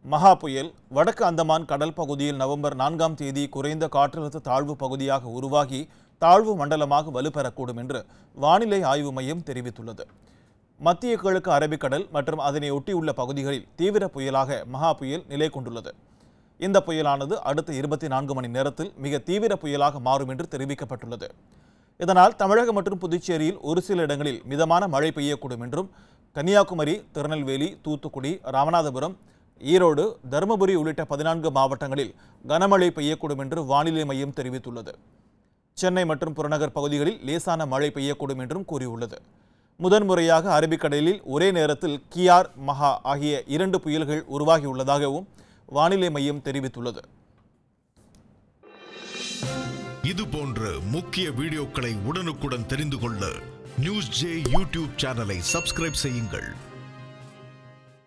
மகா புயல் வடக்கு அந்தமான் கடல் பகுதியில் நவம்பர் நான்காம் தேதி குறைந்த காற்றழுத்த தாழ்வு பகுதியாக உருவாகி தாழ்வு மண்டலமாக வலுப்பெறக்கூடும் என்று வானிலை ஆய்வு மையம் தெரிவித்துள்ளது மத்திய கிழக்கு அரபிக்கடல் மற்றும் அதனை ஒட்டியுள்ள பகுதிகளில் தீவிர புயலாக மகா புயல் நிலை கொண்டுள்ளது இந்த புயலானது அடுத்த இருபத்தி நான்கு மணி நேரத்தில் மிக தீவிர புயலாக மாறும் என்று தெரிவிக்கப்பட்டுள்ளது இதனால் தமிழகம் மற்றும் புதுச்சேரியில் ஒரு சில இடங்களில் மிதமான மழை பெய்யக்கூடும் என்றும் கன்னியாகுமரி திருநெல்வேலி தூத்துக்குடி ராமநாதபுரம் ஈரோடு தருமபுரி உள்ளிட்ட பதினான்கு மாவட்டங்களில் கனமழை பெய்யக்கூடும் என்று வானிலை மையம் தெரிவித்துள்ளது சென்னை மற்றும் புறநகர் பகுதிகளில் லேசான மழை பெய்யக்கூடும் என்றும் கூறியுள்ளது முதன்முறையாக அரபிக்கடலில் ஒரே நேரத்தில் கியார் மகா ஆகிய இரண்டு புயல்கள் உருவாகியுள்ளதாகவும் வானிலை மையம் தெரிவித்துள்ளது இது போன்ற முக்கிய வீடியோக்களை உடனுக்குடன் தெரிந்து கொள்ள நியூஸ் ஜே யூடியூப் சேனலை சப்ஸ்கிரைப் செய்யுங்கள்